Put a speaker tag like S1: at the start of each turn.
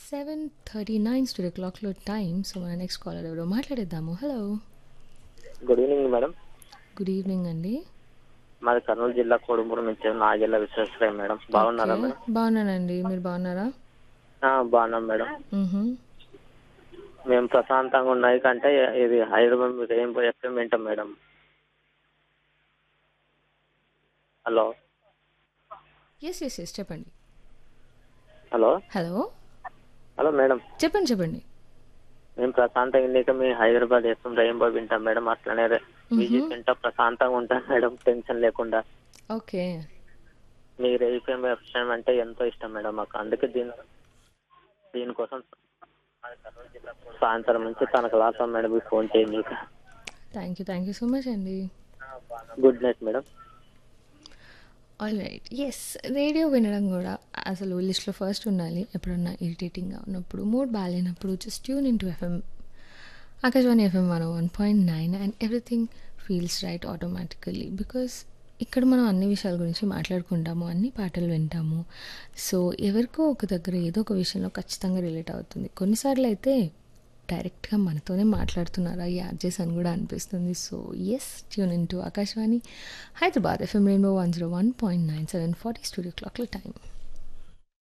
S1: Seven thirty nine studio క్లాక్లో time so మన next caller ఎవరో మాట్లాడేద్దాము hello
S2: good evening madam
S1: good evening అండి
S2: మాది కర్నూలు జిల్లా కోడుమూరు నుంచి నాగెల్ల విశ్వేశ్వరయ్య మేడం బాగున్నారా
S1: ఓకే.
S2: మేడం
S1: బాగున్నానండి మీరు బాగున్నారా
S2: ఆ, బాగున్నాం మేడం
S1: మ్హూ.
S2: మేము ప్రశాంతంగా ఉన్నాయి కంటే ఇది హైదరాబాద్ రెయిన్బో ఎఫ్ఎం వింటాం madam hello
S1: yes yes yes చెప్పండి
S2: హలో
S1: హలో
S2: హలో మేడం
S1: చెప్పండి చెప్పండి
S2: మేము ప్రశాంతంగా ఉండేక మీ హైదరాబాద్ ఎఫ్ఎం రెయిన్బో వింటాం మేడం అట్లనే మ్యూజిక్ వింటా ప్రశాంతంగా ఉంటాం మేడం టెన్షన్ లేకుండా
S1: ఓకే
S2: మీరు ఎఫ్ఎం ఎఫ్ఎం అంటే ఎంతో ఇష్టం మేడం మాకు అందుకే దీని దీనికోసం సాయంత్రం నుంచి తన క్లాస్ మేడం మీకు ఫోన్ చేయండి
S1: thank you thank you so much అండి
S2: good night madam
S1: all right yes radio వినడం కూడా అసలు లిస్ట్లో ఫస్ట్ ఉండాలి ఎప్పుడన్నా ఇరిటేటింగ్గా ఉన్నప్పుడు మూడ్ బాగాలేనప్పుడు just tune in to FM Akashvani FM one one point nine and everything feels right automatically because ఇక్కడ మనం అన్ని విషయాల గురించి మాట్లాడుకుంటాము అన్ని పాటలు వింటాము సో ఎవరికో ఒక దగ్గర ఏదో ఒక విషయంలో ఖచ్చితంగా రిలేట్ అవుతుంది కొన్నిసార్లు అయితే డైరెక్ట్గా మనతోనే మాట్లాడుతున్నారా ఈ ఆర్జెస్ అని కూడా అనిపిస్తుంది so yes tune in to Akashvani Hyderabad FM rainbow one zero one point nine seven forty studio క్లాక్లో టైం